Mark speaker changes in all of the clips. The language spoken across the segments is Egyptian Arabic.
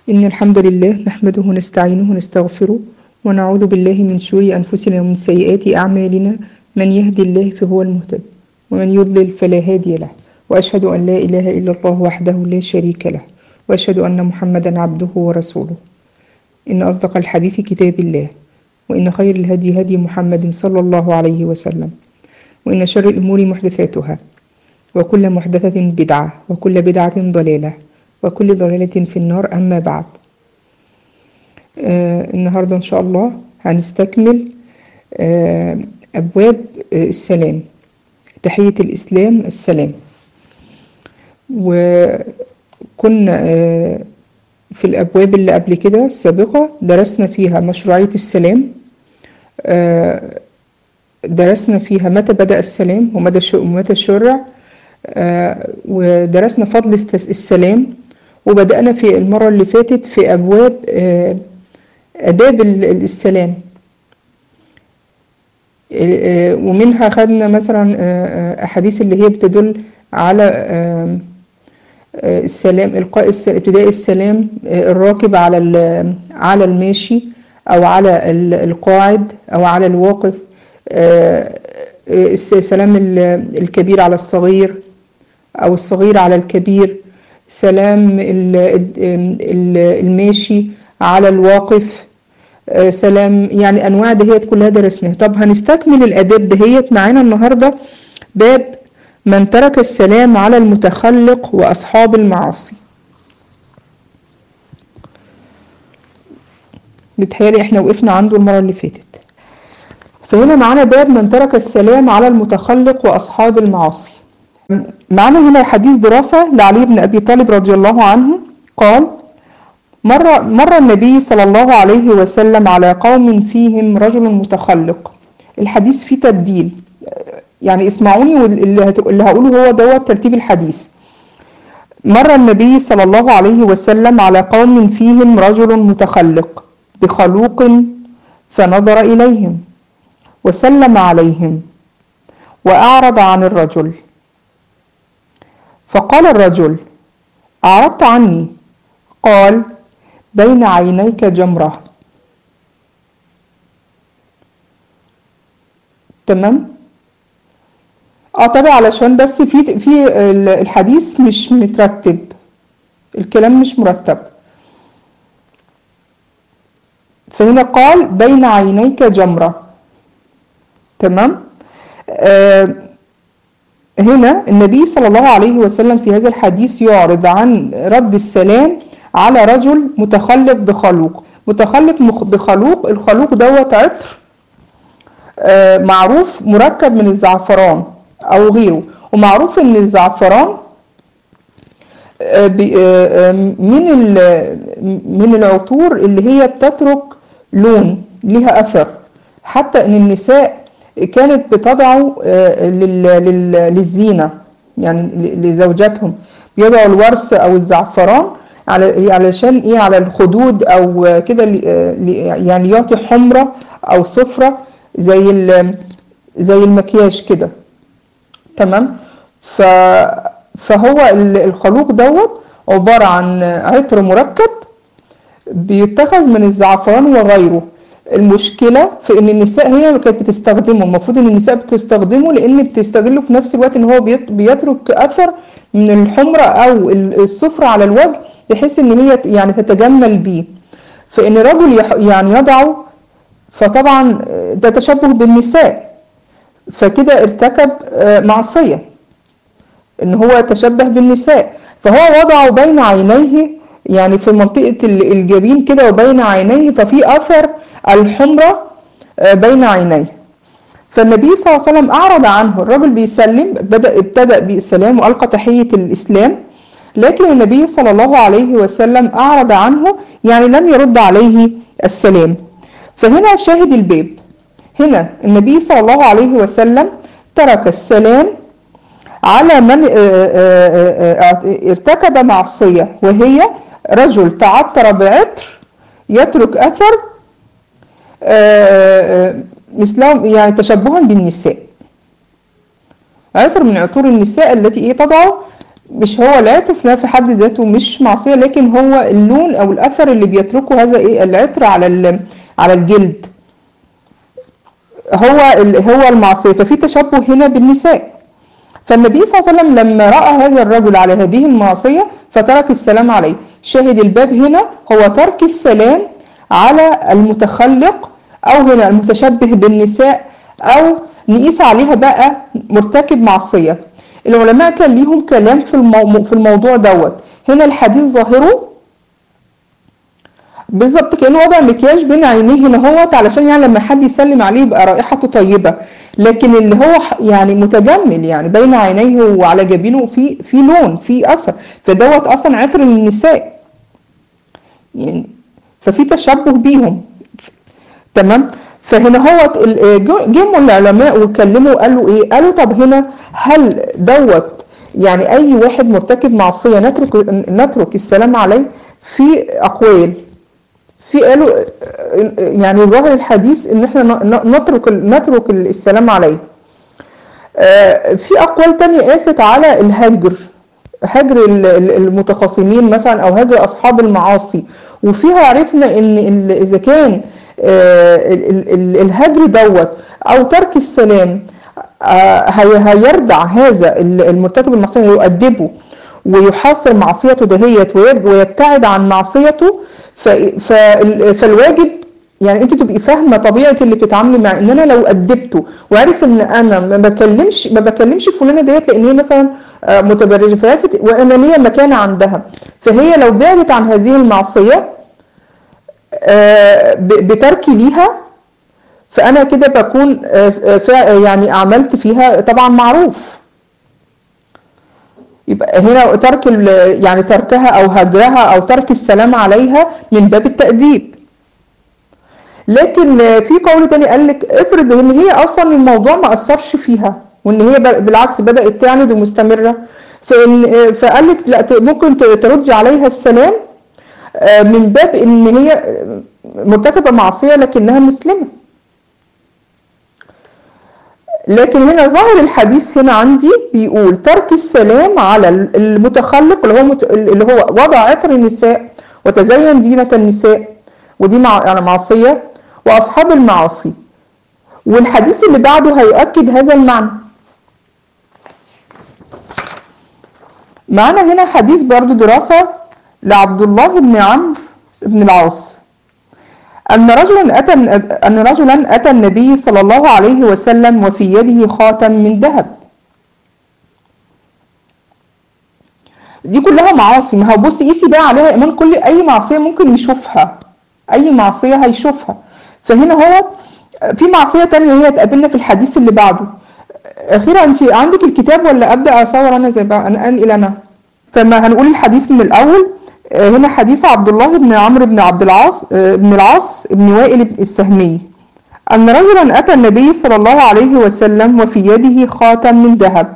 Speaker 1: إن الحمد لله نحمده ونستعينه ونستغفره ونعوذ بالله من شرور أنفسنا ومن سيئات أعمالنا من يهدي الله فهو المهتد ومن يضلل فلا هادي له وأشهد أن لا إله إلا الله وحده لا شريك له وأشهد أن محمدا عبده ورسوله إن أصدق الحديث كتاب الله وإن خير الهدي هدي محمد صلى الله عليه وسلم وإن شر الأمور محدثاتها وكل محدثة بدعة وكل بدعة ضلالة وكل ضلالة في النار أما بعد آه النهاردة إن شاء الله هنستكمل آه أبواب آه السلام تحية الإسلام السلام وكنا آه في الأبواب اللي قبل كده السابقة درسنا فيها مشروعية السلام آه درسنا فيها متى بدأ السلام ومدى ومتى الشرع آه ودرسنا فضل السلام وبدأنا في المرة اللي فاتت في أبواب آه آداب السلام ومنها خدنا مثلا أحاديث اللي هي بتدل على السلام إلقاء ابتداء السلام الراكب على على الماشي أو على القاعد أو على الواقف سلام الكبير على الصغير أو الصغير على الكبير سلام الماشي على الواقف سلام يعني أنواع دهيت كلها درسناها طب هنستكمل الآداب دهيت معانا النهاردة باب من ترك السلام على المتخلق وأصحاب المعاصي بتهيألي احنا وقفنا عنده المرة اللي فاتت فهنا معانا باب من ترك السلام على المتخلق وأصحاب المعاصي معنا هنا حديث دراسة لعلي بن أبي طالب رضي الله عنه قال مر, مر النبي صلى الله عليه وسلم على قوم فيهم رجل متخلق الحديث فيه تبديل يعني اسمعوني واللي هقوله هو دوت ترتيب الحديث مر النبي صلى الله عليه وسلم على قوم فيهم رجل متخلق بخلوق فنظر إليهم وسلم عليهم وأعرض عن الرجل فقال الرجل أعرضت عني قال بين عينيك جمرة تمام اه طبعا علشان بس في في الحديث مش مترتب الكلام مش مرتب فهنا قال بين عينيك جمرة تمام آه هنا النبي صلى الله عليه وسلم في هذا الحديث يعرض عن رد السلام على رجل متخلق بخلوق متخلق بخلوق الخلوق دوت عطر آه معروف مركب من الزعفران او غيره ومعروف ان الزعفران آه آه من من العطور اللي هي بتترك لون لها اثر حتى ان النساء كانت بتضعه للزينة يعني لزوجاتهم بيضعوا الورس او الزعفران على علشان ايه على الخدود او كده يعني يعطي حمرة او صفرة زي زي المكياج كده تمام ف فهو الخلوق دوت عبارة عن عطر مركب بيتخذ من الزعفران وغيره المشكله في ان النساء هي كانت بتستخدمه المفروض ان النساء بتستخدمه لان بتستغله في نفس الوقت ان هو بيترك اثر من الحمرة او الصفرة على الوجه بحيث ان هي يعني تتجمل بيه فان رجل يعني يضعه فطبعا ده تشبه بالنساء فكده ارتكب معصية ان هو تشبه بالنساء فهو وضعه بين عينيه يعني في منطقة الجبين كده وبين عينيه ففي اثر الحمرة بين عينيه فالنبي صلى الله عليه وسلم أعرض عنه الرجل بيسلم بدأ ابتدأ بالسلام وألقى تحية الإسلام لكن النبي صلى الله عليه وسلم أعرض عنه يعني لم يرد عليه السلام فهنا شاهد الباب هنا النبي صلى الله عليه وسلم ترك السلام على من ارتكب معصية وهي رجل تعطر بعطر يترك أثر مثلهم يعني تشبها بالنساء عطر من عطور النساء التي ايه تضع مش هو العطر في في حد ذاته مش معصية لكن هو اللون أو الأثر اللي بيتركه هذا إيه العطر على ال- على الجلد هو ال- هو المعصية ففي تشبه هنا بالنساء فالنبي صلى الله عليه وسلم لما رأى هذا الرجل على هذه المعصية فترك السلام عليه شاهد الباب هنا هو ترك السلام على المتخلق أو هنا المتشبه بالنساء أو نقيس عليها بقى مرتكب معصية العلماء كان ليهم كلام في المو... في الموضوع دوت هنا الحديث ظاهره بالظبط كانه وضع مكياج بين عينيه هنا هوت علشان يعني لما حد يسلم عليه يبقى رائحته طيبه لكن اللي هو ح- يعني متجمل يعني بين عينيه وعلى جبينه في في لون في اثر فدوت اصلا عطر للنساء يعني ففي تشبه بيهم تمام فهنا هو جم العلماء وكلموا قالوا ايه قالوا طب هنا هل دوت يعني اي واحد مرتكب معصيه نترك نترك السلام عليه في اقوال في قالوا يعني ظاهر الحديث ان احنا ن- نترك نترك السلام عليه آه، في اقوال تانية قاست على الهجر هجر ال- ال- المتخاصمين مثلا او هجر اصحاب المعاصي وفيها عرفنا ان ال- اذا كان آه، ال- ال- ال- الهجر دوت او ترك السلام آه، هي- هيردع هذا ال- المرتكب المعصيه يؤدبه ويحاصر معصيته دهيت ويب- ويبتعد عن معصيته ف- فال- فالواجب يعني انت تبقي فاهمه طبيعه اللي بتتعاملي معاه ان انا لو ادبته وعرف ان انا ما بكلمش ما بكلمش فلانه ديت لان هي مثلا آه، متبرجه فعرفت وانا ليا مكانه عندها فهي لو بعدت عن هذه المعصيه آه، ب- بتركي ليها فانا كده بكون آه، آه، فا- يعني عملت فيها طبعا معروف يبقى هنا ترك ال- يعني تركها او هجرها او ترك السلام عليها من باب التأديب لكن في قول تاني قال لك افرض ان هي اصلا الموضوع ما اثرش فيها وان هي ب- بالعكس بدات تعند ومستمره فان فقال لك لا ت- ممكن ت- تردي عليها السلام آه، من باب ان هي مرتكبه معصيه لكنها مسلمه لكن هنا ظاهر الحديث هنا عندي بيقول ترك السلام على المتخلق اللي هو مت... اللي هو وضع عطر النساء وتزين زينة النساء ودي مع... يعني معصية وأصحاب المعاصي والحديث اللي بعده هيؤكد هذا المعنى معنا هنا حديث برضو دراسة لعبد الله بن عمرو بن العاص أن رجلا أتى أن رجلا أتى النبي صلى الله عليه وسلم وفي يده خاتم من ذهب دي كلها معاصي ما هو بصي قيسي بقى عليها ايمان كل اي معصيه ممكن يشوفها اي معصيه هيشوفها فهنا هو في معصيه تانية هي تقابلنا في الحديث اللي بعده اخيرا انت عندك الكتاب ولا ابدا اصور انا زي بقى انا انقل انا فما هنقول الحديث من الاول آه، هنا حديث عبد الله بن عمرو بن عبد العاص آه، بن العاص بن وائل بن السهمي أن رجلا أتى النبي صلى الله عليه وسلم وفي يده خاتم من ذهب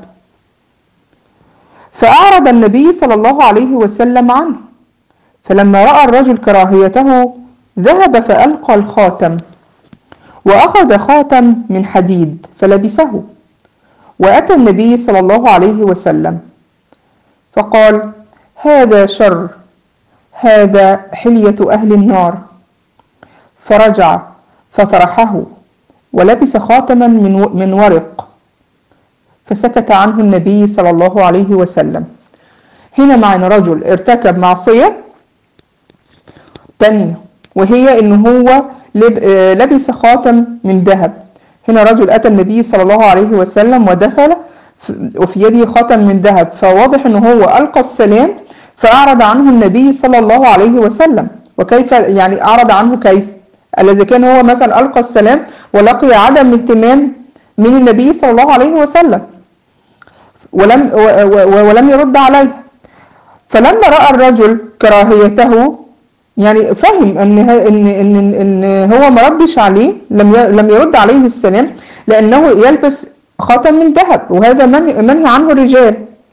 Speaker 1: فأعرض النبي صلى الله عليه وسلم عنه فلما رأى الرجل كراهيته ذهب فألقى الخاتم وأخذ خاتم من حديد فلبسه وأتى النبي صلى الله عليه وسلم فقال هذا شر هذا حلية أهل النار فرجع فطرحه ولبس خاتما من من ورق فسكت عنه النبي صلى الله عليه وسلم هنا معنا رجل ارتكب معصية تانية وهي ان هو لب- آه، لبس خاتم من ذهب هنا رجل اتى النبي صلى الله عليه وسلم ودخل ف- وفي يده خاتم من ذهب فواضح ان هو القى السلام فاعرض عنه النبي صلى الله عليه وسلم وكيف يعني اعرض عنه كيف الذي كان هو مثلا القى السلام ولقي عدم اهتمام من النبي صلى الله عليه وسلم ولم و- و- ولم يرد عليه فلما راى الرجل كراهيته يعني فهم ان ه- ان ان ان هو ما ردش عليه لم ي- لم يرد عليه السلام لانه يلبس خاتم من ذهب وهذا منهي منهي عنه الرجال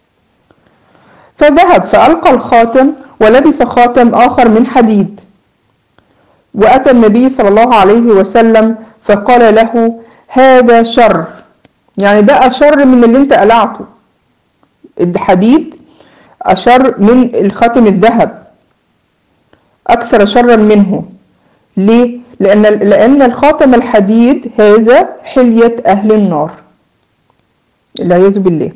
Speaker 1: فذهب فألقى الخاتم ولبس خاتم آخر من حديد وأتى النبي صلى الله عليه وسلم فقال له هذا شر يعني ده أشر من اللي انت قلعته الحديد أشر من الخاتم الذهب أكثر شرا منه ليه؟ لأن لأن الخاتم الحديد هذا حلية أهل النار والعياذ بالله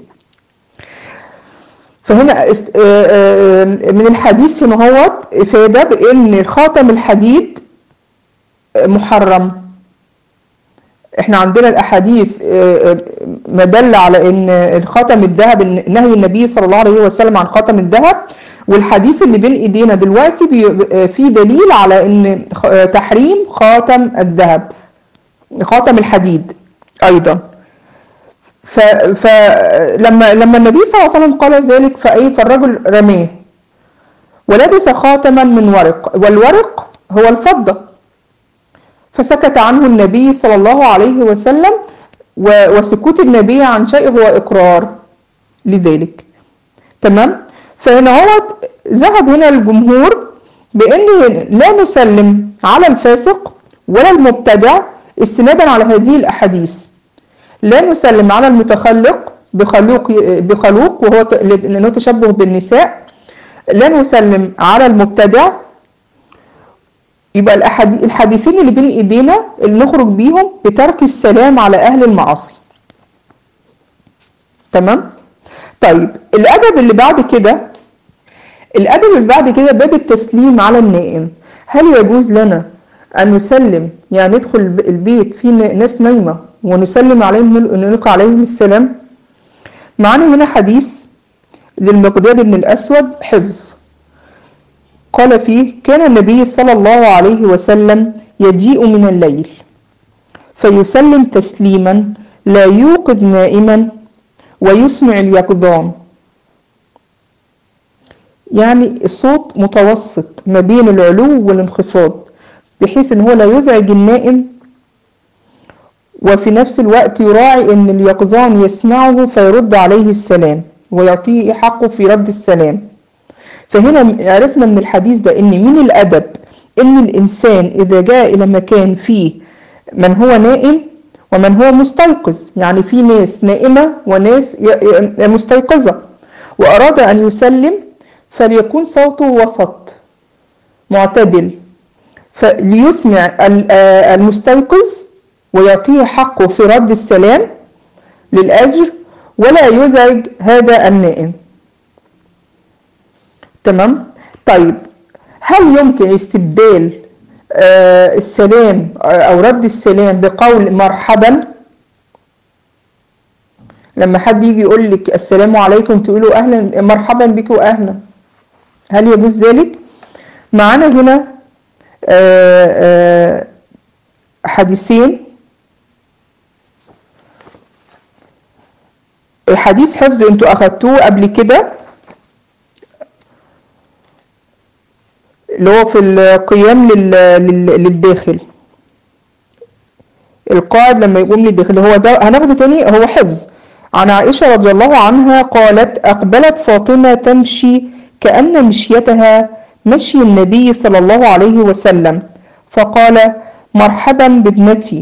Speaker 1: فهنا است- آه، آه، من الحديث هنا هو إفادة بأن خاتم الحديد محرم احنا عندنا الاحاديث آه، آه، ما دل على ان الخاتم الذهب إن نهي النبي صلى الله عليه وسلم عن خاتم الذهب والحديث اللي بين ايدينا دلوقتي بي- آه، فيه دليل على ان خ- آه، تحريم خاتم الذهب خاتم الحديد ايضا ف- فلما لما النبي صلى الله عليه وسلم قال ذلك فايه فالرجل رماه ولبس خاتما من ورق والورق هو الفضه فسكت عنه النبي صلى الله عليه وسلم و- وسكوت النبي عن شيء هو إقرار لذلك تمام فهنا هو ذهب هنا الجمهور بأن لا نسلم على الفاسق ولا المبتدع استنادا على هذه الأحاديث لا نسلم على المتخلق بخلوق بخلوق وهو ت- لأنه تشبه بالنساء لا نسلم على المبتدع يبقى الأحادي- الحديثين اللي بين ايدينا اللي نخرج بيهم بترك السلام على اهل المعاصي تمام طيب الادب اللي بعد كده الادب اللي بعد كده باب التسليم على النائم هل يجوز لنا ان نسلم يعني ندخل الب- البيت فيه ن- ناس نايمه ونسلم عليهم نل- نلقي عليهم السلام معانا هنا حديث للمقداد بن الاسود حفظ قال فيه كان النبي صلى الله عليه وسلم يجيء من الليل فيسلم تسليما لا يوقظ نائما ويسمع اليقظان يعني الصوت متوسط ما بين العلو والانخفاض بحيث ان هو لا يزعج النائم وفي نفس الوقت يراعي ان اليقظان يسمعه فيرد عليه السلام ويعطيه حقه في رد السلام فهنا عرفنا من الحديث ده ان من الادب ان الانسان اذا جاء الى مكان فيه من هو نائم ومن هو مستيقظ يعني في ناس نائمة وناس ي- ي- مستيقظة واراد ان يسلم فليكون صوته وسط معتدل فليسمع ال- آه المستيقظ ويعطيه حقه في رد السلام للأجر ولا يزعج هذا النائم تمام طيب هل يمكن استبدال آه السلام آه، او رد السلام بقول مرحبا لما حد يجي يقول لك السلام عليكم تقولوا اهلا مرحبا بك واهلا هل يجوز ذلك معانا هنا آه آه حديثين حديث حفظ انتوا اخدتوه قبل كده اللي هو في القيام لل... لل... للداخل القائد لما يقوم للداخل هو ده هناخده تاني هو حفظ عن عائشة رضي الله عنها قالت أقبلت فاطمة تمشي كأن مشيتها مشي النبي صلى الله عليه وسلم فقال مرحبا بابنتي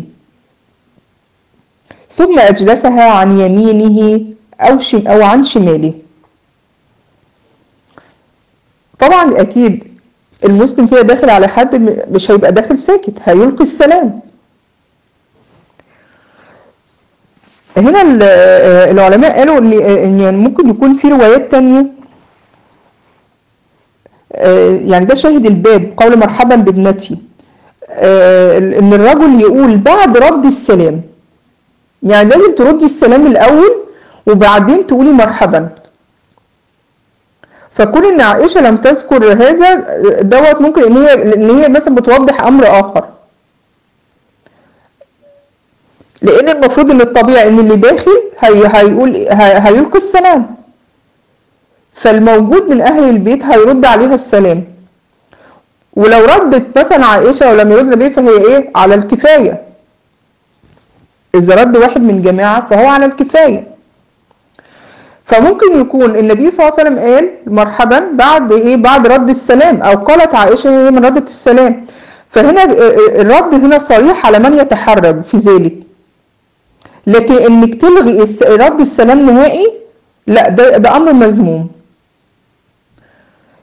Speaker 1: ثم أجلسها عن يمينه أو, شم أو عن شماله طبعا أكيد المسلم كده داخل على حد م- مش هيبقى داخل ساكت هيلقي السلام هنا ال- آه، العلماء قالوا ان إن يعني ممكن يكون في روايات تانية آه، يعني ده شاهد الباب قول مرحبا بابنتي آه، ان الرجل يقول بعد رد السلام يعني لازم تردي السلام الاول وبعدين تقولي مرحبا فكون ان عائشه لم تذكر هذا دوت ممكن ان هي ان هي مثلا بتوضح امر اخر لان المفروض ان الطبيعي ان اللي داخل هي هيقول هي هيلقي السلام فالموجود من اهل البيت هيرد عليها السلام ولو ردت مثلا عائشه ولم يرد النبي فهي ايه على الكفايه اذا رد واحد من جماعه فهو على الكفايه فممكن يكون النبي صلى الله عليه وسلم قال مرحبا بعد ايه بعد رد السلام او قالت عائشه هي من ردت السلام فهنا الرد هنا صريح على من يتحرج في ذلك لكن انك تلغي الس- رد السلام نهائي لا ده ده امر مذموم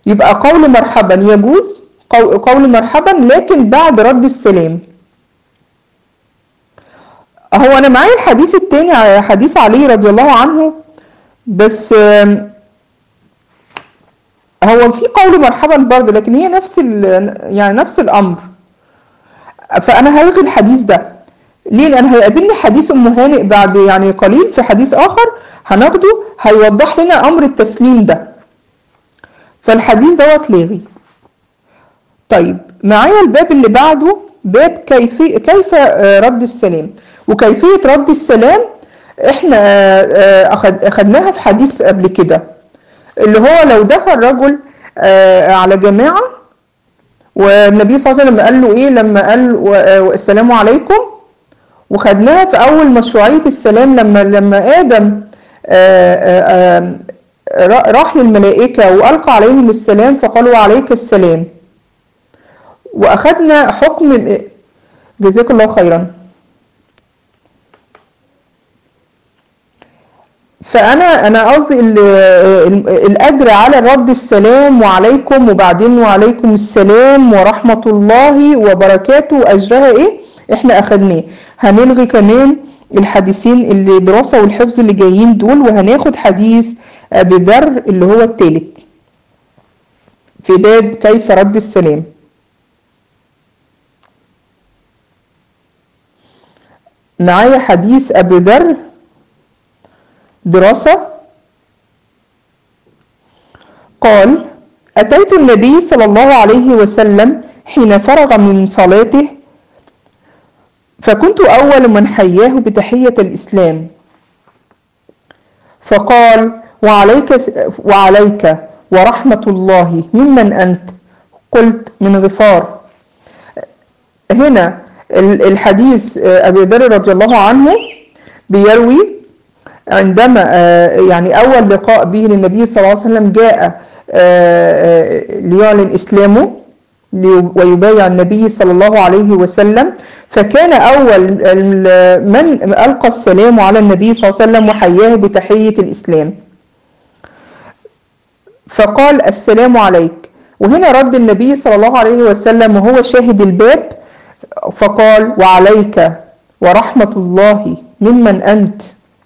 Speaker 1: يبقى قول مرحبا يجوز قو- قول مرحبا لكن بعد رد السلام هو انا معايا الحديث التاني حديث علي رضي الله عنه بس آم، هو في قول مرحبا برضه لكن هي نفس ال- يعني نفس الامر فانا هلغي الحديث ده ليه لان هيقابلني حديث ام هانئ بعد يعني قليل في حديث اخر هناخده هيوضح لنا امر التسليم ده فالحديث دوت لاغي طيب معايا الباب اللي بعده باب كيفية كيف آه، رد السلام وكيفية رد السلام احنا آه، آه، أخد- اخدناها في حديث قبل كده اللي هو لو دخل رجل آه، على جماعة والنبي صلى الله عليه وسلم قال له ايه لما قال و- آه، السلام عليكم وخدناها في اول مشروعية السلام لما لما ادم آه، آه، آه، را- راح للملائكة والقى عليهم السلام فقالوا عليك السلام واخدنا حكم جزاك الله خيرا فانا انا قصدي ال- ال- الاجر على رد السلام وعليكم وبعدين وعليكم السلام ورحمه الله وبركاته اجرها ايه احنا اخدناه هنلغي كمان الحديثين اللي دراسه والحفظ اللي جايين دول وهناخد حديث ابي ذر اللي هو الثالث في باب كيف رد السلام معايا حديث ابي ذر دراسة قال أتيت النبي صلى الله عليه وسلم حين فرغ من صلاته فكنت أول من حياه بتحية الإسلام فقال وعليك وعليك ورحمة الله ممن أنت قلت من غفار هنا ال- الحديث آه، أبي ذر رضي الله عنه بيروي عندما آه، يعني أول لقاء به للنبي صلى الله عليه وسلم جاء آه، آه، ليعلن إسلامه لي- ويبايع النبي صلى الله عليه وسلم فكان أول ال- من ألقى السلام على النبي صلى الله عليه وسلم وحياه بتحية الإسلام فقال السلام عليك وهنا رد النبي صلى الله عليه وسلم وهو شاهد الباب فقال وعليك ورحمة الله ممن أنت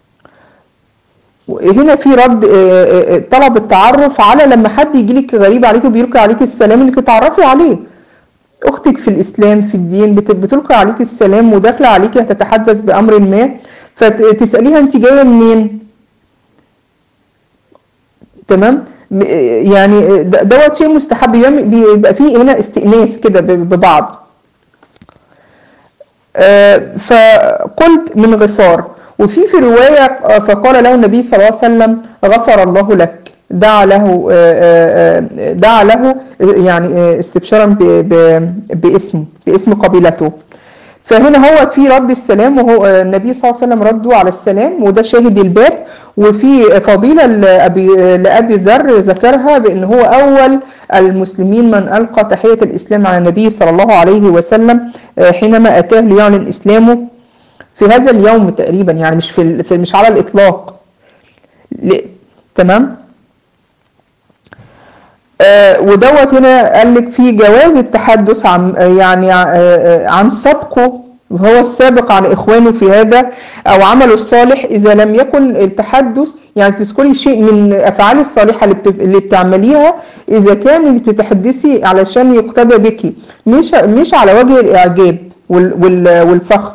Speaker 1: هنا في رد آه، آه، آه، طلب التعرف على لما حد يجي لك غريب عليك وبيلقي عليك السلام انك تتعرفي عليه اختك في الاسلام في الدين بت- بتلقي عليك السلام وداخله عليك هتتحدث بامر ما فتساليها انت جايه منين تمام م- يعني د- دوت شيء مستحب يعمل- بيبقى فيه هنا استئناس كده ب- ببعض آه، فقلت من غفار وفي في رواية آه، فقال له النبي صلى الله عليه وسلم غفر الله لك دعا له آه، آه، آه، دعا له آه، يعني آه، استبشارا ب- ب- باسمه باسم قبيلته فهنا هو في رد السلام وهو آه، النبي صلى الله عليه وسلم رده على السلام وده شاهد الباب وفي فضيلة لأبي, لأبي ذر ذكرها بأن هو أول المسلمين من ألقى تحية الإسلام على النبي صلى الله عليه وسلم آه، حينما أتاه ليعلن إسلامه في هذا اليوم تقريبا يعني مش في, ال- في مش على الإطلاق ل- تمام آه، ودوت هنا قال لك في جواز التحدث عن آه، يعني آه، آه، عن سبقه وهو السابق عن اخوانه في هذا او عمله الصالح اذا لم يكن التحدث يعني تذكري شيء من الافعال الصالحه اللي بت- اللي بتعمليها اذا كان اللي بتتحدثي علشان يقتدى بك مش مش على وجه الاعجاب وال- وال- والفخر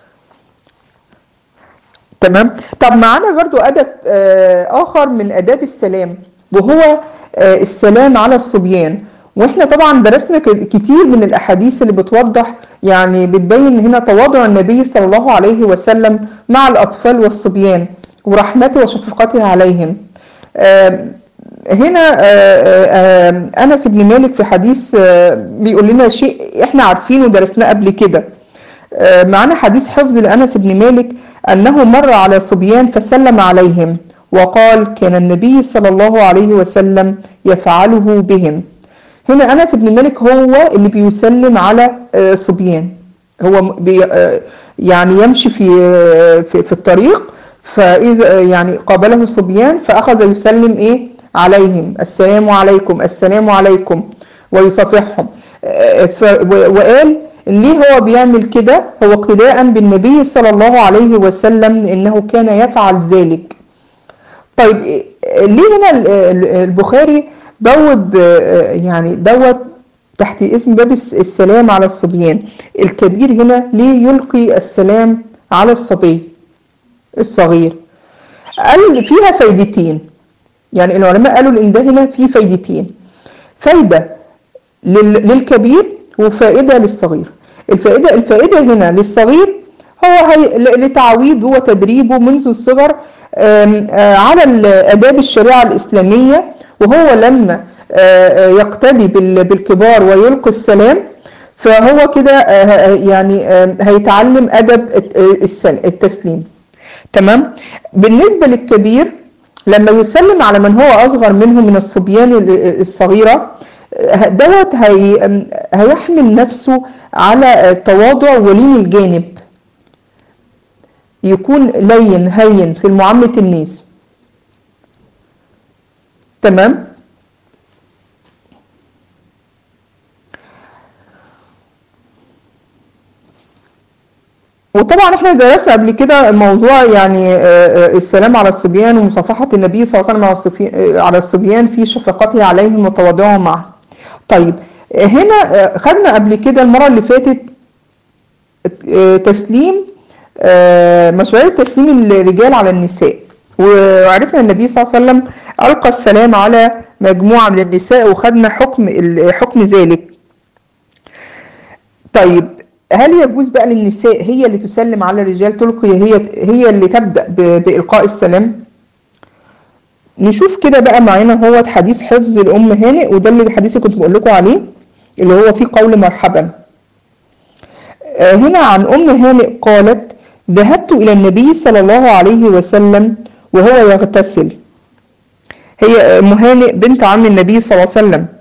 Speaker 1: تمام طب معانا برضو أدب آه، آخر من آداب السلام وهو آه، السلام على الصبيان واحنا طبعا درسنا ك- كتير من الأحاديث اللي بتوضح يعني بتبين هنا تواضع النبي صلى الله عليه وسلم مع الأطفال والصبيان ورحمته وشفقته عليهم آم، هنا آه، آه، آه، أنس بن مالك في حديث آه، بيقول لنا شيء احنا عارفينه ودرسناه قبل كده آه، معنا حديث حفظ لأنس بن مالك أنه مر على صبيان فسلم عليهم وقال كان النبي صلى الله عليه وسلم يفعله بهم هنا أنس بن مالك هو اللي بيسلم على آه، صبيان هو م- بي آه، يعني يمشي في آه، في, في الطريق فإذا آه، يعني قابله صبيان فأخذ يسلم إيه عليهم السلام عليكم السلام عليكم ويصافحهم آه، ف- و- وقال ليه هو بيعمل كده هو اقتداء بالنبي صلى الله عليه وسلم انه كان يفعل ذلك طيب إيه- ليه هنا ال- ال- البخاري بوب آه، يعني دوت تحت اسم باب الس- السلام على الصبيان الكبير هنا ليه يلقي السلام على الصبي الصغير قال فيها فايدتين يعني العلماء قالوا ان ده هنا فيه فايدتين فايدة لل- للكبير وفائدة للصغير الفائدة الفائدة هنا للصغير هو هي ل- لتعويضه وتدريبه منذ الصغر آم، آه، على ال- آداب الشريعة الإسلامية وهو لما آه، آه، يقتدي بال- بالكبار ويلقي السلام فهو كده آه، آه، يعني آه، هيتعلم أدب الت- آه، السل- التسليم تمام بالنسبة للكبير لما يسلم على من هو أصغر منه من الصبيان ال- الصغيرة آه، دوت هي آم، هيحمل نفسه على التواضع ولين الجانب يكون لين هين في معاملة الناس تمام وطبعا احنا درسنا قبل كده موضوع يعني آه، آه، السلام على الصبيان ومصافحة النبي صلى الله عليه وسلم على الصبي- آه، على الصبيان في شفقته عليهم وتواضعهم معهم. طيب آه، هنا آه، خدنا قبل كده المرة اللي فاتت آه، تسليم آه، مشروعية تسليم الرجال على النساء وعرفنا النبي صلى الله عليه وسلم ألقى السلام على مجموعة من النساء وخدنا حكم ال- حكم ذلك طيب هل يجوز بقى للنساء هي اللي تسلم على الرجال تلقي هي هي اللي تبدأ ب- بإلقاء السلام نشوف كده بقى معانا هو حديث حفظ الأم هانئ وده اللي الحديث اللي كنت بقول لكم عليه اللي هو فيه قول مرحبا آه، هنا عن أم هانئ قالت ذهبت إلى النبي صلى الله عليه وسلم وهو يغتسل هي أم هانئ بنت عم النبي صلى الله عليه وسلم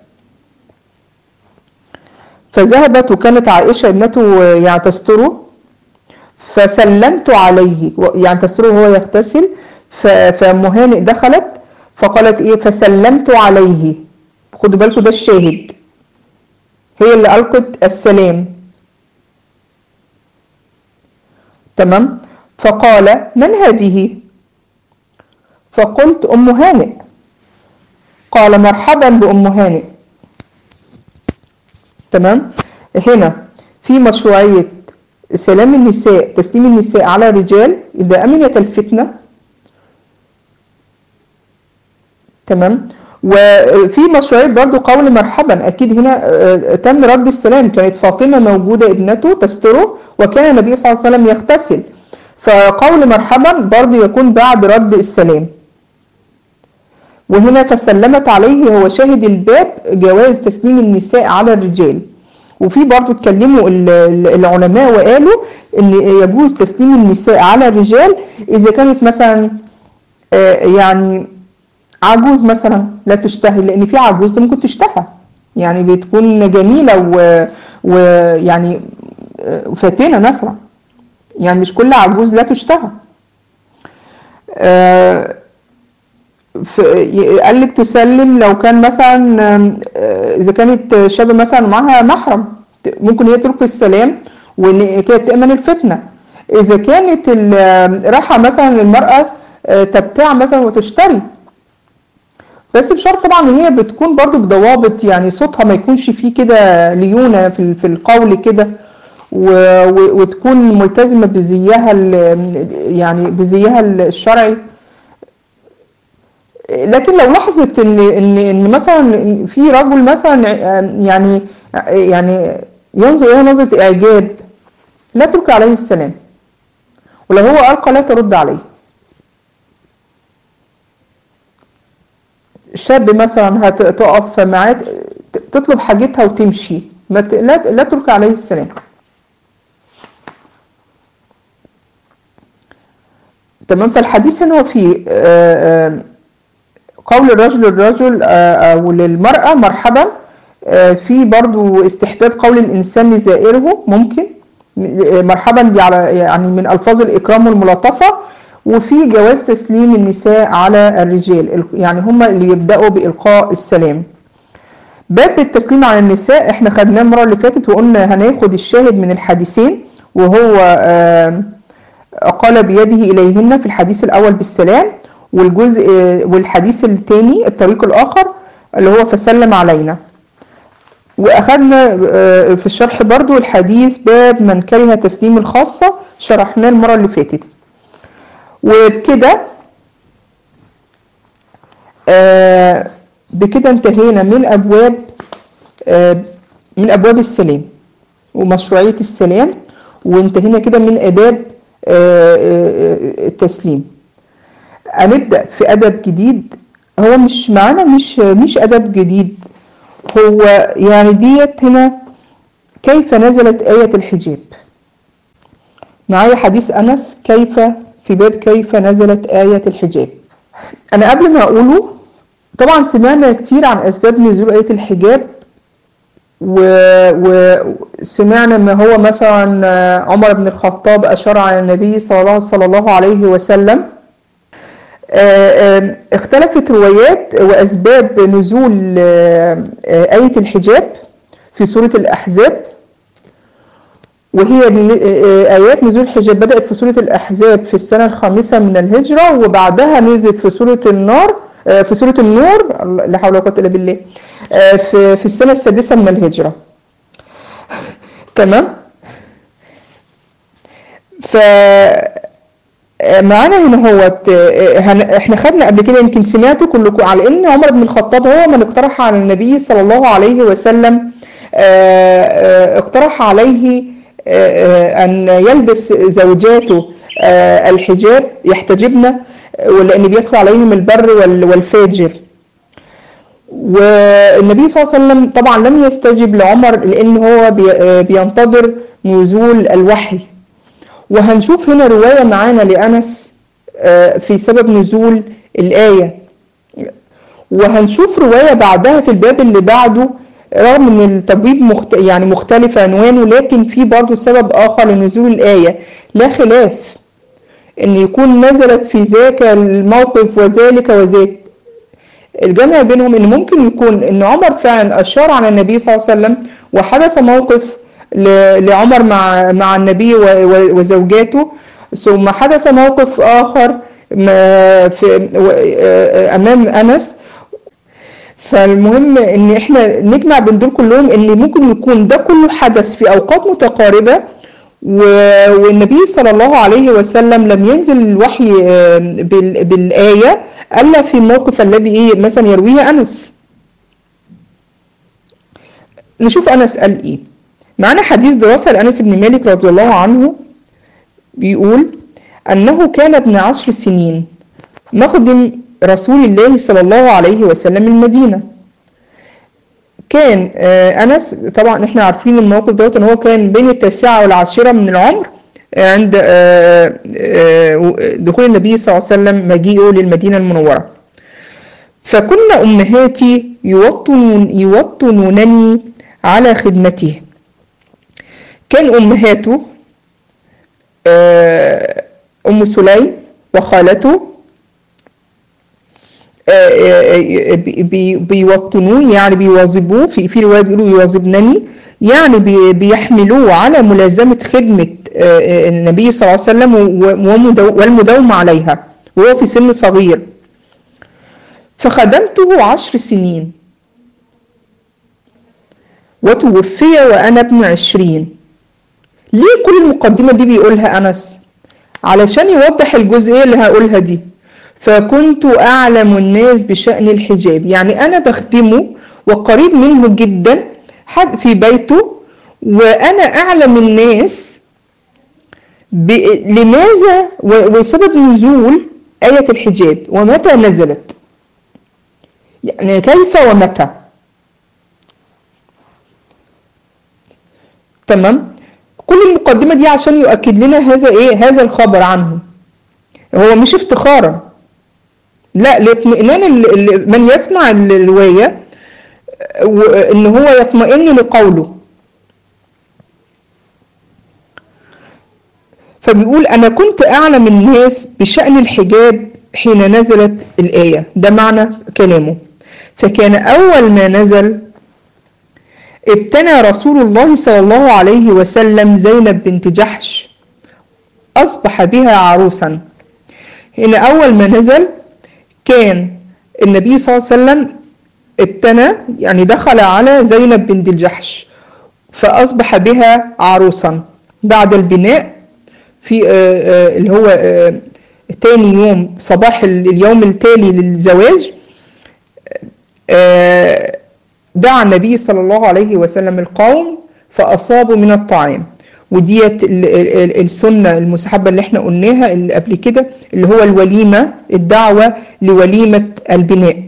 Speaker 1: فذهبت وكانت عائشة ابنته يعني تستره فسلمت عليه و- يعني تستره وهو يغتسل ف- فأم هانئ دخلت فقالت ايه فسلمت عليه خدوا بالكم ده الشاهد هي اللي ألقت السلام تمام فقال من هذه فقلت أم هانئ قال مرحبا بأم هانئ تمام هنا في مشروعية سلام النساء تسليم النساء على الرجال إذا أمنت الفتنة تمام وفي مشروعية برضو قول مرحبا أكيد هنا آه، تم رد السلام كانت فاطمة موجودة ابنته تستره وكان النبي صلى الله عليه وسلم يغتسل فقول مرحبا برضو يكون بعد رد السلام وهنا فسلمت عليه هو شاهد الباب جواز تسليم النساء على الرجال وفي برضو اتكلموا ال- ال- العلماء وقالوا ان يجوز تسليم النساء على الرجال اذا كانت مثلا آه، يعني عجوز مثلا لا تشتهي لان في عجوز ممكن تشتهى يعني بتكون جميله و- ويعني آه، فاتنه مثلا يعني مش كل عجوز لا تشتهى آه، ف- ي- قال لك تسلم لو كان مثلا آم، آه، اذا كانت شابه مثلا معاها محرم ت- ممكن هي تلقي السلام وان كده تامن الفتنه اذا كانت ال- آم، رايحه مثلا المراه آه، تبتاع مثلا وتشتري بس بشرط طبعا ان هي بتكون برضو بضوابط يعني صوتها ما يكونش فيه كده ليونه في ال- في القول كده و- و- وتكون ملتزمه بزيها ال- يعني بزيها الشرعي لكن لو لاحظت ان ان ان مثلا في رجل مثلا يعني يعني ينظر اليها نظره اعجاب لا تلقي عليه السلام ولو هو القى لا ترد عليه شاب مثلا هتقف معاه تطلب حاجتها وتمشي ما ت- لا لا تلقي عليه السلام تمام فالحديث هنا هو فيه آه، آه، قول الرجل للرجل آه، أو للمرأة مرحبا آه، في برضو استحباب قول الإنسان لزائره ممكن م- آه، مرحبا دي على يعني من ألفاظ الإكرام والملاطفة وفي جواز تسليم النساء على الرجال يعني هما اللي يبدأوا بإلقاء السلام باب التسليم على النساء احنا خدناه المرة اللي فاتت وقلنا هناخد الشاهد من الحديثين وهو آه قال بيده إليهن في الحديث الأول بالسلام والجزء والحديث الثاني الطريق الآخر اللي هو فسلم علينا وأخذنا في الشرح برضو الحديث باب من كره تسليم الخاصة شرحناه المرة اللي فاتت وبكده بكده انتهينا من أبواب من أبواب السلام ومشروعية السلام وانتهينا كده من آداب التسليم هنبدأ في أدب جديد هو مش معانا مش مش أدب جديد هو يعني ديت هنا كيف نزلت آية الحجاب معايا حديث أنس كيف في باب كيف نزلت آية الحجاب أنا قبل ما أقوله طبعا سمعنا كتير عن أسباب نزول آية الحجاب وسمعنا ما هو مثلا عمر بن الخطاب أشار على النبي صلى الله عليه وسلم اختلفت روايات وأسباب نزول آية الحجاب في سورة الأحزاب وهي آيات نزول الحجاب بدأت في سورة الأحزاب في السنة الخامسة من الهجرة وبعدها نزلت في سورة النار في سورة النور لا حول ولا قوة إلا بالله في في السنة السادسة من الهجرة تمام ف معانا هنا هو احنا خدنا قبل كده يمكن سمعتوا كلكم على ان عمر بن الخطاب هو من اقترح على النبي صلى الله عليه وسلم اقترح عليه ان يلبس زوجاته الحجاب يحتجبن ولان بيدخل عليهم البر والفاجر والنبي صلى الله عليه وسلم طبعا لم يستجب لعمر لان هو بينتظر نزول الوحي وهنشوف هنا رواية معانا لأنس في سبب نزول الآية وهنشوف رواية بعدها في الباب اللي بعده رغم ان التبويب مخت... يعني مختلف عنوانه لكن في برضه سبب آخر لنزول الآية لا خلاف ان يكون نزلت في ذاك الموقف وذلك وذاك الجمع بينهم ان ممكن يكون ان عمر فعلا اشار على النبي صلى الله عليه وسلم وحدث موقف لعمر مع مع النبي وزوجاته ثم حدث موقف اخر في امام انس فالمهم ان احنا نجمع بين دول كلهم ان ممكن يكون ده كله حدث في اوقات متقاربه والنبي صلى الله عليه وسلم لم ينزل الوحي بالايه الا في الموقف الذي ايه مثلا يرويه انس نشوف انس قال ايه معنا حديث دراسة لأنس بن مالك رضي الله عنه بيقول أنه كان ابن عشر سنين مخدم رسول الله صلى الله عليه وسلم المدينة كان أنس طبعا احنا عارفين الموقف دوت ان هو كان بين التاسعة والعاشرة من العمر عند دخول النبي صلى الله عليه وسلم مجيئه للمدينة المنورة فكن أمهاتي يوطنون يوطنونني على خدمته كان أمهاته أم سليم وخالته بيوطنوه يعني بيواظبوه في في روايه بيقولوا يواظبنني يعني بيحملوه على ملازمه خدمه النبي صلى الله عليه وسلم والمداومه عليها وهو في سن صغير فخدمته عشر سنين وتوفي وأنا ابن عشرين ليه كل المقدمة دي بيقولها أنس علشان يوضح الجزئية اللي هقولها دي فكنت أعلم الناس بشأن الحجاب يعني أنا بخدمه وقريب منه جدا في بيته وأنا أعلم الناس لماذا وسبب نزول آية الحجاب ومتى نزلت يعني كيف ومتى تمام كل المقدمة دي عشان يؤكد لنا هذا ايه هذا الخبر عنه هو مش افتخارا لا لاطمئنان من يسمع الرواية ان هو يطمئن لقوله فبيقول أنا كنت أعلم الناس بشأن الحجاب حين نزلت الآية ده معنى كلامه فكان أول ما نزل ابتنى رسول الله صلى الله عليه وسلم زينب بنت جحش أصبح بها عروسا هنا أول ما نزل كان النبي صلى الله عليه وسلم ابتنى يعني دخل على زينب بنت الجحش فأصبح بها عروسا بعد البناء في اللي هو تاني يوم صباح اليوم التالي للزواج دعا النبي صلى الله عليه وسلم القوم فأصابوا من الطعام وديت السنة المستحبة اللي احنا قلناها اللي قبل كده اللي هو الوليمة الدعوة لوليمة البناء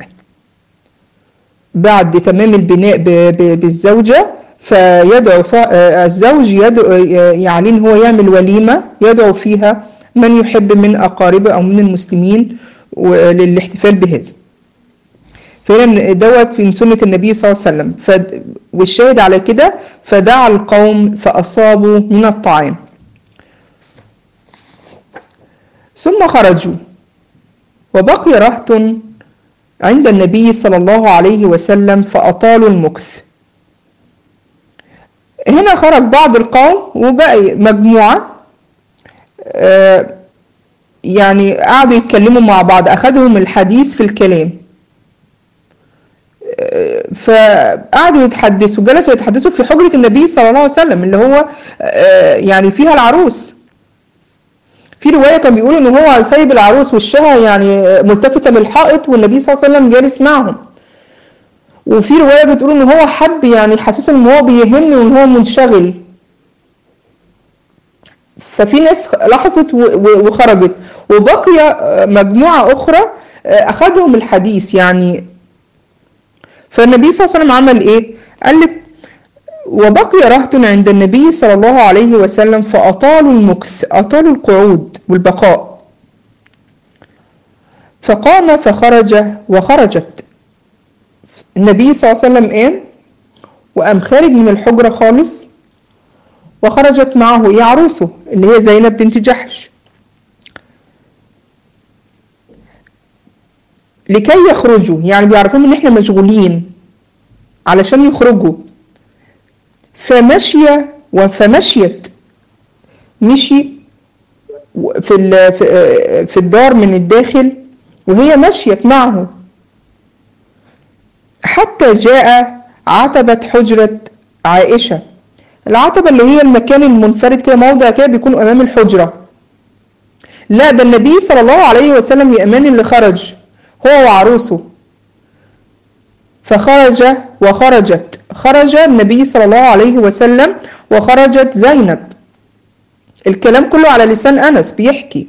Speaker 1: بعد تمام البناء بالزوجة فيدعو الزوج يدعو يعني ان هو يعمل وليمة يدعو فيها من يحب من أقاربه أو من المسلمين للاحتفال بهذا فهنا دوت من سنة النبي صلى الله عليه وسلم ف... والشاهد على كده فدعا القوم فأصابوا من الطعام ثم خرجوا وبقي رهط عند النبي صلى الله عليه وسلم فأطالوا المكث هنا خرج بعض القوم وبقي مجموعة آه يعني قعدوا يتكلموا مع بعض أخذهم الحديث في الكلام فقعدوا يتحدثوا جلسوا يتحدثوا في حجرة النبي صلى الله عليه وسلم اللي هو يعني فيها العروس في رواية كان بيقول ان هو سايب العروس وشها يعني ملتفتة للحائط والنبي صلى الله عليه وسلم جالس معهم وفي رواية بتقول ان هو حب يعني حاسس ان هو بيهمني وان هو منشغل ففي ناس لاحظت وخرجت وبقي مجموعة أخرى أخذهم الحديث يعني فالنبي صلى الله عليه وسلم عمل ايه قال لك وبقي رهط عند النبي صلى الله عليه وسلم فأطالوا المكث أطالوا القعود والبقاء فقام فخرج وخرجت النبي صلى الله عليه وسلم قام وقام خارج من الحجرة خالص وخرجت معه ايه عروسه اللي هي زينب بنت جحش لكي يخرجوا يعني بيعرفون ان احنا مشغولين علشان يخرجوا فمشي فمشيت مشي في في الدار من الداخل وهي مشيت معه حتى جاء عتبة حجرة عائشة العتبة اللي هي المكان المنفرد كده موضع كده بيكون أمام الحجرة لا ده النبي صلى الله عليه وسلم يأمان اللي خرج هو وعروسه فخرج وخرجت خرج النبي صلى الله عليه وسلم وخرجت زينب الكلام كله على لسان أنس بيحكي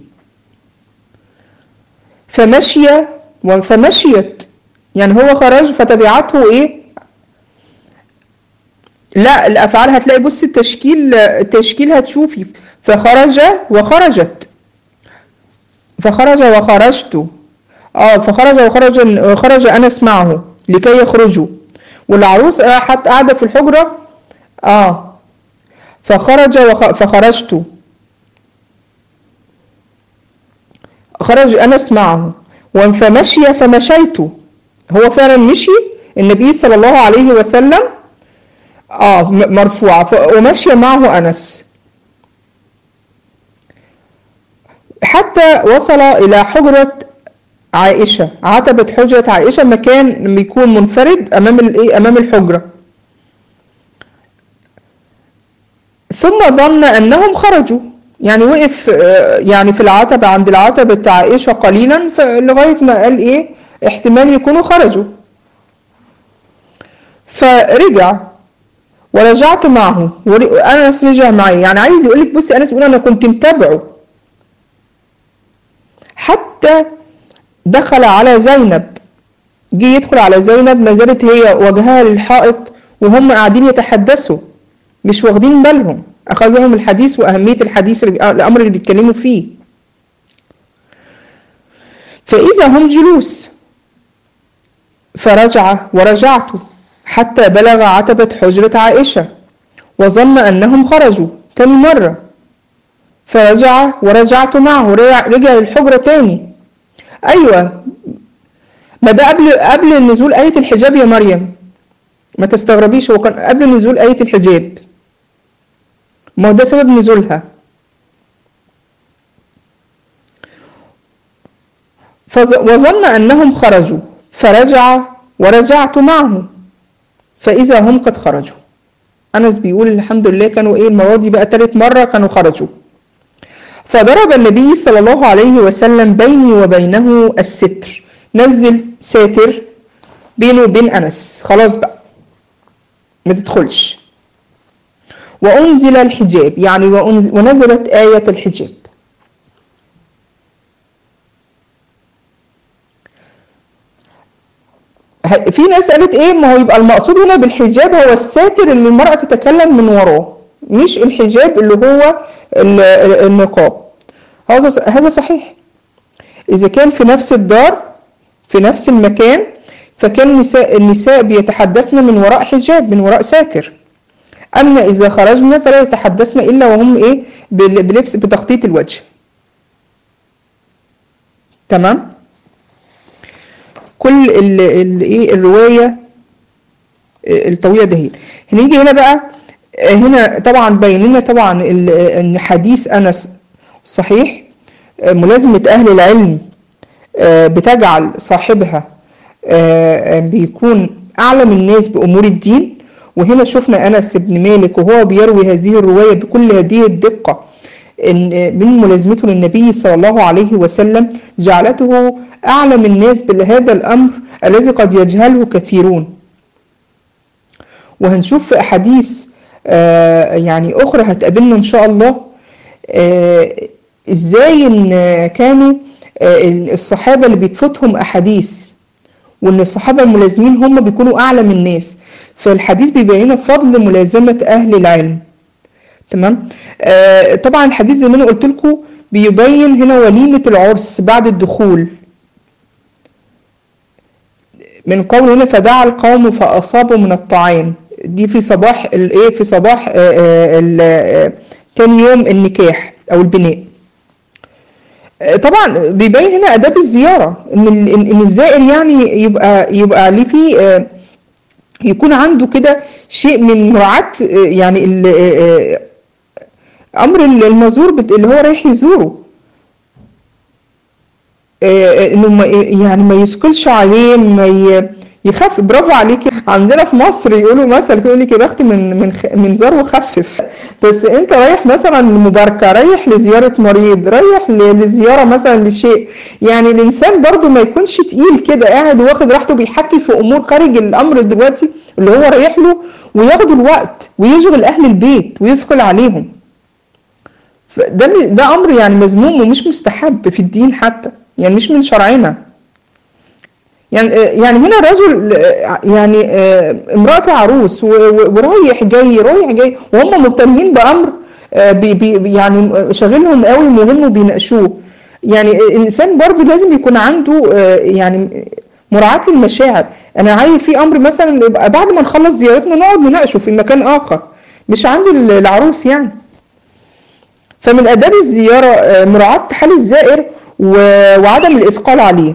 Speaker 1: فمشي فمشيت يعني هو خرج فتبعته ايه لا الافعال هتلاقي بص التشكيل التشكيل هتشوفي فخرج وخرجت فخرج وخرجت اه فخرج وخرج وخرج انس معه لكي يخرجوا والعروس حتى قاعده في الحجره اه فخرج وخ... فخرجت خرج انس معه فمشي فمشيت هو فعلا مشي النبي صلى الله عليه وسلم اه مرفوعه ومشي معه انس حتى وصل الى حجره عائشة عتبة حجرة عائشة مكان بيكون منفرد أمام الإيه أمام الحجرة ثم ظن أنهم خرجوا يعني وقف يعني في العتبة عند العتبة عائشة قليلا لغاية ما قال إيه احتمال يكونوا خرجوا فرجع ورجعت معه أنس رجع معي يعني عايز يقول لك بصي أنس بيقول أنا كنت متابعه حتى دخل على زينب جه يدخل على زينب ما زالت هي وجهها للحائط وهم قاعدين يتحدثوا مش واخدين بالهم أخذهم الحديث وأهمية الحديث الأمر اللي بيتكلموا فيه فإذا هم جلوس فرجع ورجعت حتى بلغ عتبة حجرة عائشة وظن أنهم خرجوا تاني مرة فرجع ورجعت معه رجع, رجع للحجرة تاني أيوة ما ده قبل قبل نزول آية الحجاب يا مريم ما تستغربيش هو كان قبل نزول آية الحجاب ما هو ده سبب نزولها وظن أنهم خرجوا فرجع ورجعت معه فإذا هم قد خرجوا أنس بيقول الحمد لله كانوا إيه المرة دي بقى تالت مرة كانوا خرجوا فضرب النبي صلى الله عليه وسلم بيني وبينه الستر نزل ساتر بينه وبين أنس خلاص بقى ما تدخلش وأنزل الحجاب يعني ونزلت آية الحجاب في ناس قالت ايه ما هو يبقى المقصود هنا بالحجاب هو الساتر اللي المرأة تتكلم من وراه مش الحجاب اللي هو النقاب هذا هذا صحيح اذا كان في نفس الدار في نفس المكان فكان النساء النساء بيتحدثن من وراء حجاب من وراء ساتر اما اذا خرجنا فلا يتحدثن الا وهم ايه بلبس بتغطيه الوجه تمام كل الايه الروايه الطويله دهيت هنيجي هنا بقى هنا طبعا باين لنا طبعا ان حديث انس صحيح ملازمه اهل العلم بتجعل صاحبها بيكون اعلم الناس بامور الدين وهنا شفنا انس بن مالك وهو بيروي هذه الروايه بكل هذه الدقه إن من ملازمته للنبي صلى الله عليه وسلم جعلته أعلم الناس بهذا الأمر الذي قد يجهله كثيرون وهنشوف في أحاديث يعني أخرى هتقابلنا إن شاء الله إزاي إن كانوا الصحابة اللي بيتفوتهم أحاديث وإن الصحابة الملازمين هم بيكونوا أعلم الناس فالحديث بيبين لنا فضل ملازمة أهل العلم تمام آه طبعا الحديث زي ما انا قلت لكم بيبين هنا وليمه العرس بعد الدخول من قول هنا فدعا القوم فاصابوا من الطعام دي في صباح الايه في صباح آه تاني يوم النكاح او البناء آه طبعا بيبين هنا اداب الزياره ان ان الزائر يعني يبقى يبقى ليه فيه يكون عنده كده شيء من مراعاة يعني امر المزور اللي هو رايح يزوره انه يعني ما يثقلش عليه ما يخف برافو عليكي عندنا في مصر يقولوا مثلا يقول لك يا بختي من من من زار وخفف بس انت رايح مثلا مباركه رايح لزياره مريض رايح لزياره مثلا لشيء يعني الانسان برضو ما يكونش تقيل كده قاعد واخد راحته بيحكي في امور خارج الامر دلوقتي اللي هو رايح له وياخد الوقت ويشغل اهل البيت ويثقل عليهم ده ده امر يعني مذموم ومش مستحب في الدين حتى يعني مش من شرعنا يعني يعني هنا رجل يعني امرأته عروس ورايح جاي رايح جاي وهم مهتمين بامر بي بي يعني شاغلهم قوي مهم وبيناقشوه يعني الانسان برضو لازم يكون عنده يعني مراعاة للمشاعر انا عايز في امر مثلا يبقى بعد ما نخلص زيارتنا نقعد نناقشه في مكان اخر مش عند العروس يعني فمن اداب الزياره مراعاه حال الزائر وعدم الاثقال عليه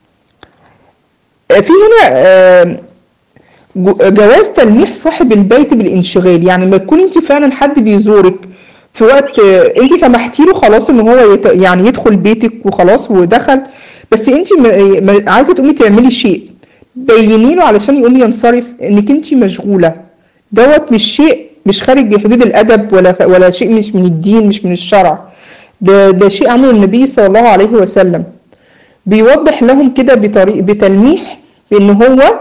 Speaker 1: في هنا جواز تلميح صاحب البيت بالانشغال يعني لما تكون انت فعلا حد بيزورك في وقت انت سمحتي له خلاص ان هو يت... يعني يدخل بيتك وخلاص ودخل بس انت م... عايزه تقومي تعملي شيء بيني له علشان يقوم ينصرف انك انت مشغوله دوت مش شيء مش خارج حدود الادب ولا ولا شيء مش من الدين مش من الشرع ده ده شيء عمله النبي صلى الله عليه وسلم بيوضح لهم كده بطريق بتلميح بان هو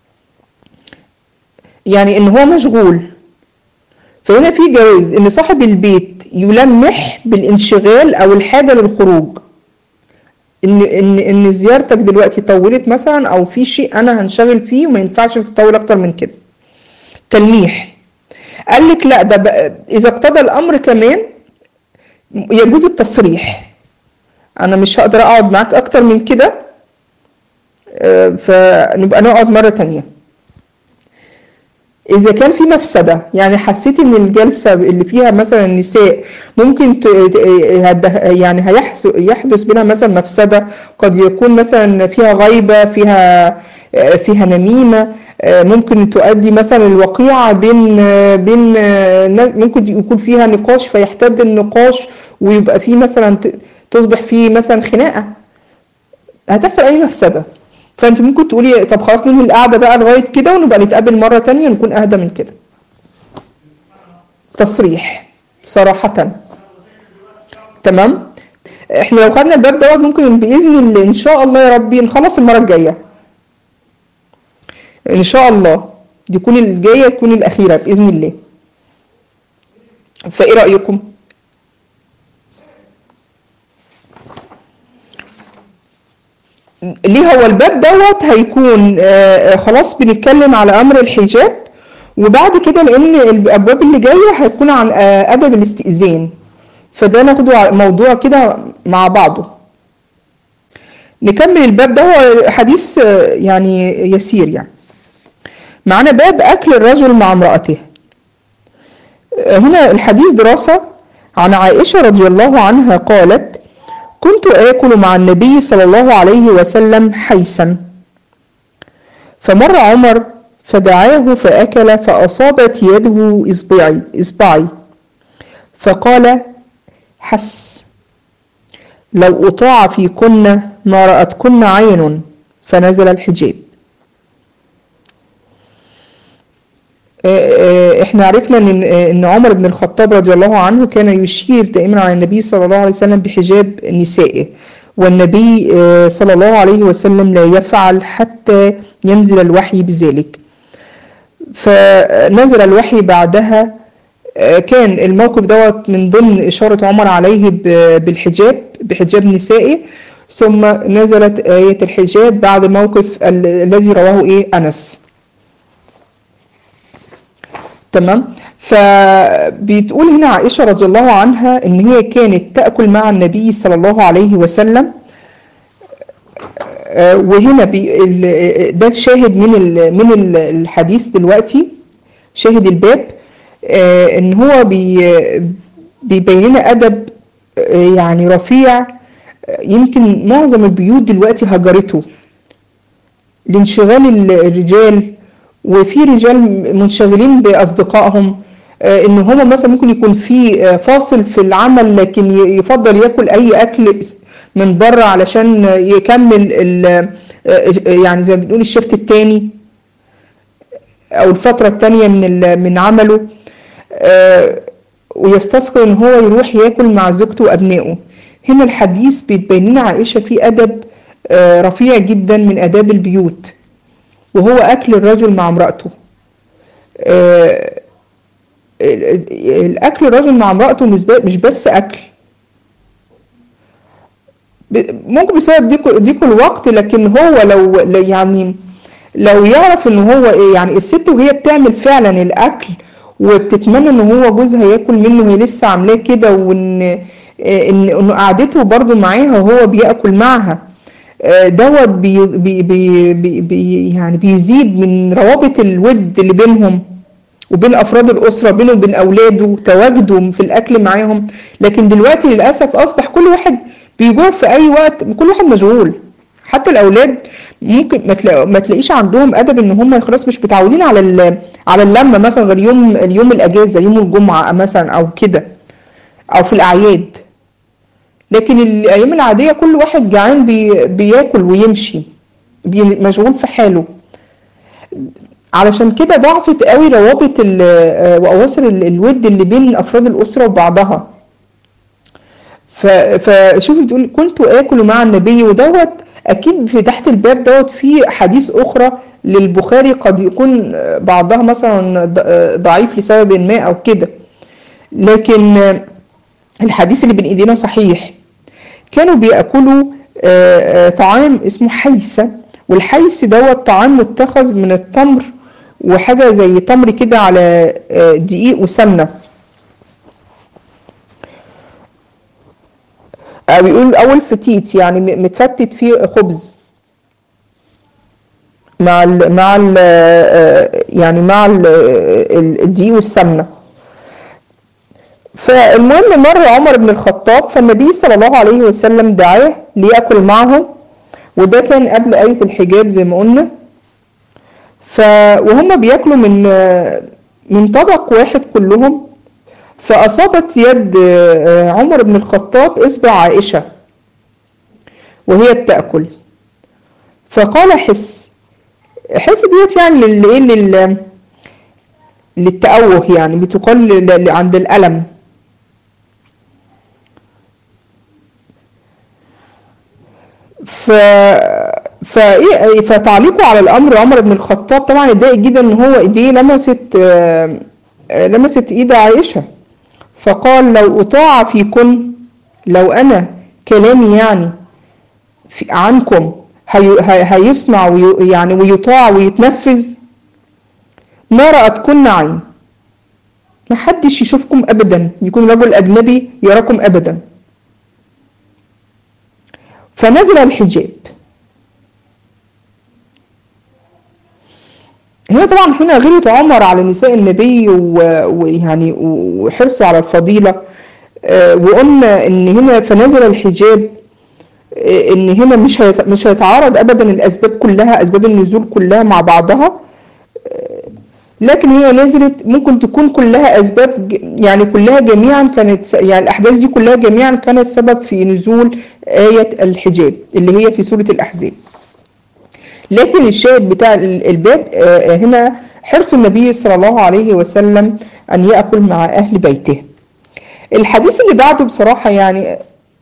Speaker 1: يعني ان هو مشغول فهنا في جواز ان صاحب البيت يلمح بالانشغال او الحاجه للخروج ان ان ان زيارتك دلوقتي طولت مثلا او في شيء انا هنشغل فيه وما ينفعش تطول اكتر من كده تلميح قال لك لا ده اذا اقتضى الامر كمان يجوز التصريح انا مش هقدر اقعد معاك اكتر من كده فنبقى نقعد مرة تانية إذا كان في مفسدة يعني حسيت إن الجلسة اللي فيها مثلا نساء ممكن ت... يعني هيحدث يحدث بينها مثلا مفسدة قد يكون مثلا فيها غيبة فيها فيها نميمة ممكن تؤدي مثلا الوقيعة بين بين ممكن يكون فيها نقاش فيحتد النقاش ويبقى فيه مثلا تصبح فيه مثلا خناقة هتحصل أي مفسدة فانت ممكن تقولي طب خلاص ننهي القعده بقى لغايه كده ونبقى نتقابل مره تانية نكون اهدى من كده تصريح صراحه تمام احنا لو خدنا الباب دوت ممكن باذن الله ان شاء الله يا ربي نخلص المره الجايه ان شاء الله دي تكون الجايه تكون الاخيره باذن الله فايه رايكم ليه هو الباب دوت هيكون آه خلاص بنتكلم على امر الحجاب وبعد كده لان الابواب اللي جايه هتكون عن آه ادب الاستئذان فده ناخده موضوع كده مع بعضه نكمل الباب ده هو حديث آه يعني يسير يعني معنا باب اكل الرجل مع امراته هنا الحديث دراسه عن عائشه رضي الله عنها قالت كنت آكل مع النبي صلى الله عليه وسلم حيسا فمر عمر فدعاه فأكل فأصابت يده إصبعي إصبعي فقال حس لو أطاع فيكن ما رأتكن عين فنزل الحجاب احنا عرفنا ان ان عمر بن الخطاب رضي الله عنه كان يشير دائما على النبي صلى الله عليه وسلم بحجاب نسائه والنبي صلى الله عليه وسلم لا يفعل حتى ينزل الوحي بذلك فنزل الوحي بعدها كان الموقف دوت من ضمن إشارة عمر عليه بالحجاب بحجاب نسائه ثم نزلت آية الحجاب بعد موقف الذي رواه إيه أنس تمام فبتقول هنا عائشة رضي الله عنها ان هي كانت تأكل مع النبي صلى الله عليه وسلم وهنا ده الشاهد من من الحديث دلوقتي شاهد الباب ان هو بيبين لنا ادب يعني رفيع يمكن معظم البيوت دلوقتي هجرته لانشغال الرجال وفي رجال منشغلين باصدقائهم ان هما مثلا ممكن يكون في فاصل في العمل لكن يفضل ياكل اي اكل من بره علشان يكمل يعني زي ما بنقول الشفت التاني او الفتره التانيه من من عمله ويستثقل ان هو يروح ياكل مع زوجته وابنائه هنا الحديث بيتبين لنا عائشه في ادب رفيع جدا من اداب البيوت وهو أكل الرجل مع امرأته الأكل الرجل مع امرأته مش بس أكل ممكن بسبب ضيق الوقت لكن هو لو يعني لو يعرف ان هو ايه يعني الست وهي بتعمل فعلا الاكل وبتتمنى ان هو جوزها ياكل منه وهي لسه عاملاه كده وان ان انه قعدته برضه معاها وهو بياكل معها دوت بي بي بي بي يعني بيزيد من روابط الود اللي بينهم وبين افراد الاسره بينه وبين اولاده تواجده في الاكل معاهم لكن دلوقتي للاسف اصبح كل واحد بيجوع في اي وقت كل واحد مشغول حتى الاولاد ممكن ما, تلاقي ما تلاقيش عندهم ادب ان هم خلاص مش متعودين على على اللمه مثلا غير يوم اليوم الاجازه يوم الجمعه مثلا او كده او في الاعياد لكن الايام العاديه كل واحد جعان بي بياكل ويمشي بي مشغول في حاله علشان كده ضعفت قوي روابط واواصر الود اللي بين افراد الاسره وبعضها فشوفي بتقول كنت اكل مع النبي ودوت اكيد في تحت الباب دوت في حديث اخرى للبخاري قد يكون بعضها مثلا ضعيف لسبب ما او كده لكن الحديث اللي بين ايدينا صحيح كانوا بياكلوا طعام اسمه حيسه والحيس دوت طعام متخذ من التمر وحاجه زي تمر كده على دقيق وسمنه بيقول اول فتيت يعني متفتت فيه خبز مع ال مع ال يعني مع ال الدقيق والسمنه فالمهم مر عمر بن الخطاب فالنبي صلى الله عليه وسلم دعاه ليأكل معهم وده كان قبل آية الحجاب زي ما قلنا ف وهم بياكلوا من من طبق واحد كلهم فأصابت يد عمر بن الخطاب إصبع عائشة وهي بتأكل فقال حس حس ديت يعني لل لل للتأوه يعني بتقال عند الألم ف فايه فتعليقه على الامر عمر بن الخطاب طبعا اتضايق جدا ان هو ايديه لمست لمست ايد عائشه فقال لو اطاع فيكن لو انا كلامي يعني في عنكم هي هيسمع وي يعني ويطاع ويتنفذ ما رأتكن عين ما حدش يشوفكم ابدا يكون رجل اجنبي يراكم ابدا فنزل الحجاب هنا طبعا هنا غيرة عمر على نساء النبي ويعني وحرصه على الفضيلة وقلنا ان هنا فنزل الحجاب ان هنا مش مش هيتعارض ابدا الاسباب كلها اسباب النزول كلها مع بعضها لكن هي نزلت ممكن تكون كلها اسباب يعني كلها جميعا كانت يعني الاحداث دي كلها جميعا كانت سبب في نزول ايه الحجاب اللي هي في سوره الاحزاب لكن الشاهد بتاع الباب هنا حرص النبي صلى الله عليه وسلم ان ياكل مع اهل بيته الحديث اللي بعده بصراحه يعني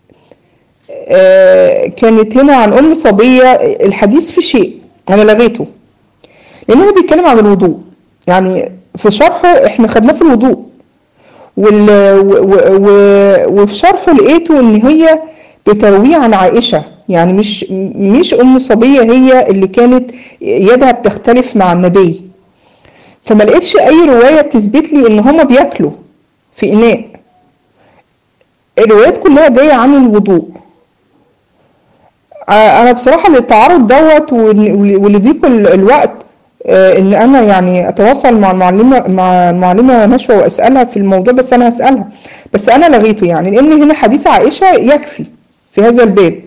Speaker 1: كانت هنا عن ام صبيه الحديث في شيء انا لغيته لانه بيتكلم عن الوضوء يعني في شرحه احنا خدناه في الوضوء وال و و وفي شرحه لقيته ان هي بترويه عن عائشه يعني مش مش ام صبيه هي اللي كانت يدها بتختلف مع النبي فما لقيتش اي روايه تثبت لي ان هما بياكلوا في اناء الروايات كلها جايه عن الوضوء انا بصراحه للتعارض دوت ولضيق الوقت ان انا يعني اتواصل مع المعلمه مع المعلمه نشوى واسالها في الموضوع بس انا هسالها بس انا لغيته يعني لان هنا حديث عائشه يكفي في هذا الباب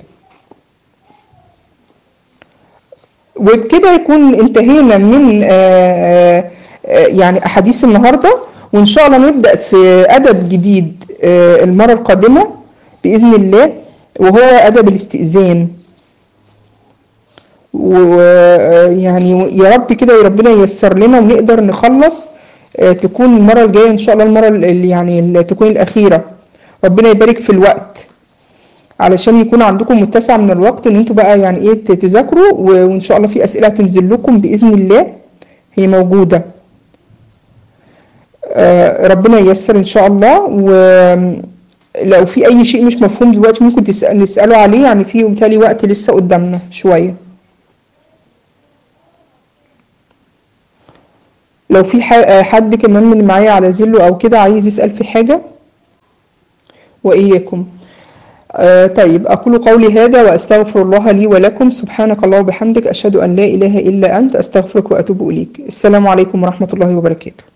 Speaker 1: وبكده يكون انتهينا من يعني احاديث النهارده وان شاء الله نبدا في ادب جديد المره القادمه باذن الله وهو ادب الاستئذان ويعني يا رب كده يا ربنا ييسر لنا ونقدر نخلص تكون المره الجايه ان شاء الله المره اللي يعني اللي تكون الاخيره ربنا يبارك في الوقت علشان يكون عندكم متسع من الوقت ان انتوا بقى يعني ايه تذاكروا وان شاء الله في اسئله هتنزل لكم باذن الله هي موجوده ربنا ييسر ان شاء الله ولو في اي شيء مش مفهوم دلوقتي ممكن تسأل نساله عليه يعني في بالتالي وقت لسه قدامنا شويه لو في حد كمان من معايا على زيلو او كده عايز يسال في حاجه واياكم آه طيب أقول قولي هذا وأستغفر الله لي ولكم سبحانك الله وبحمدك أشهد أن لا إله إلا أنت أستغفرك وأتوب إليك السلام عليكم ورحمة الله وبركاته